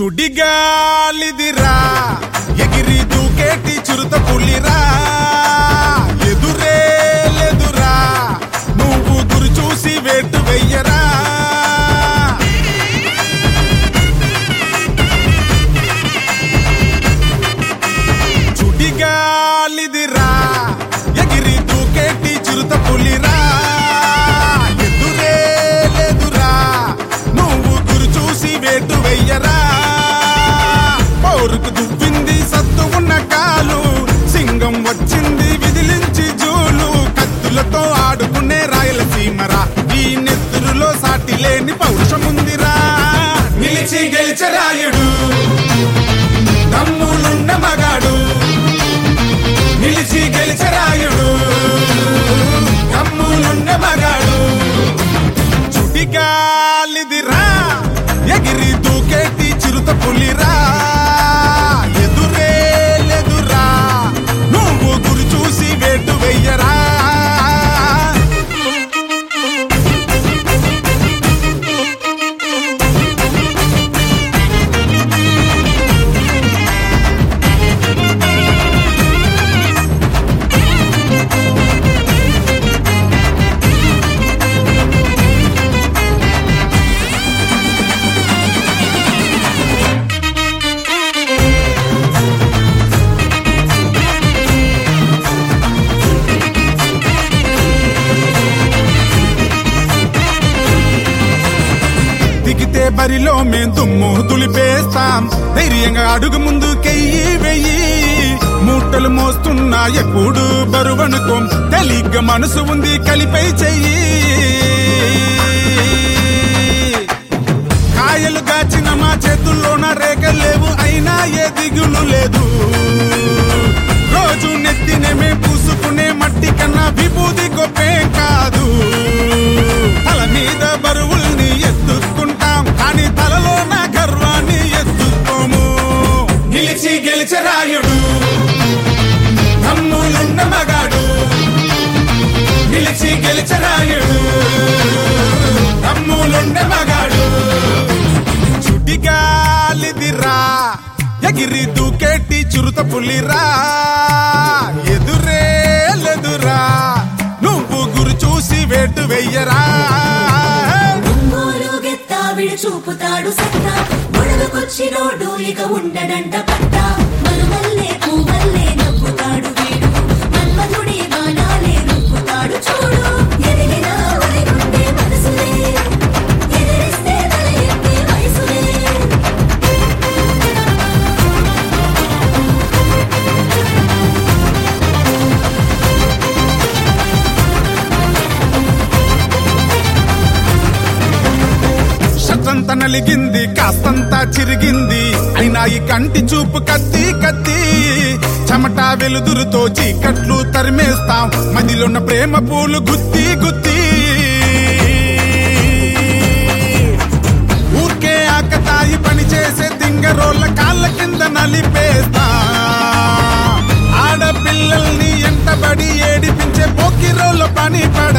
సుడిగాలిదిరా ఎగిరి దూకేటి చిరుత పులిరా ఎదురే లేదురా నువ్వు గురి చూసి వేటు వెయ్యరా చుడిగాలిదిరా ఎగిరి దూకేటి చిరుత పులిరా ఎదురే లేదురా నువ్వు గురి చూసి వేటు వెయ్యరా పౌరుకు దువ్వింది సత్తు ఉన్న కాలు సింగం వచ్చింది విదిలించి జూలు కత్తులతో ఆడుకునే రాయలసీమరా ఈ నెత్తురులో సాటి లేని పౌరుషముందిరా నిలిచి గెలిచరాయుడు దమ్ములున్న మగాడు నిలిచి గెలిచరాయుడు దమ్ములున్న మగాడు చుటిగాలిదిరా ఎగిరి దూకేటి చిరుత పులిరా ఎదురే లేదురా నువ్వు గురి చూసి వేటు వెయ్యరా దిగితే బరిలో మేం దుమ్ము దులిపేస్తాం ధైర్యంగా అడుగు ముందు కెయ్యి వెయ్యి మూటలు మోస్తున్నా ఎప్పుడు బరువనుకోం తెలిగ్గా మనసు ఉంది కలిపై చెయ్యి కాయలు కాచిన మా చేతుల్లోన రేఖలేవు అయినా ఏ దిగులు లేదు రోజు నెత్తినే మే పూసుకునే మట్టి కన్నా విభూది గొప్పేం కాదు తల మీద బరువుల్ని ఎత్తుకుంటాం కానీ తలలో నా గర్వాన్ని ఎత్తుకోము నిలిచి గెలిచరాయుడు దమ్ములున్న మగాడు నిలిచి గెలిచరాయుడు దమ్ములున్న మగాడు చుటిగాలిదిరా ఎగిరి దూకేటి చిరుత పులిరా ఎదురే లేదురా నువ్వు గురి చూసి వేటు వెయ్యరా ఒంగోలు గెత్తావిడ చూపుతాడు సత్తా గొడవకొచ్చినోడు ఇక ఉండడంట పట్ట మలుమల్లే పూవల్లే నవ్వుతాడు వీడు మన్మధుడి బాణాలే నవ్వుతాడు చూడు ఎదిగిన ఒలిగుండే మనసులే ఎదిరిస్తే తల ఎత్తే వయసులే షట్టంత నలిగింది కాస్తంతా చిరిగింది అయినా ఈ కంటి చూపు కత్తి కత్తి చెమట వెలుదురుతో చీకట్లు తరిమేస్తాం మదిలోన్న ప్రేమ పూలు గుత్తి గుత్తి ఊరికే ఆకతాయి పని చేసే తింగరోళ్ళ కాళ్ళ కింద నలిపేస్తా ఆడపిల్లల్ని ఎంటబడి ఏడిపించే పోకిరోళ్ళ పని పడ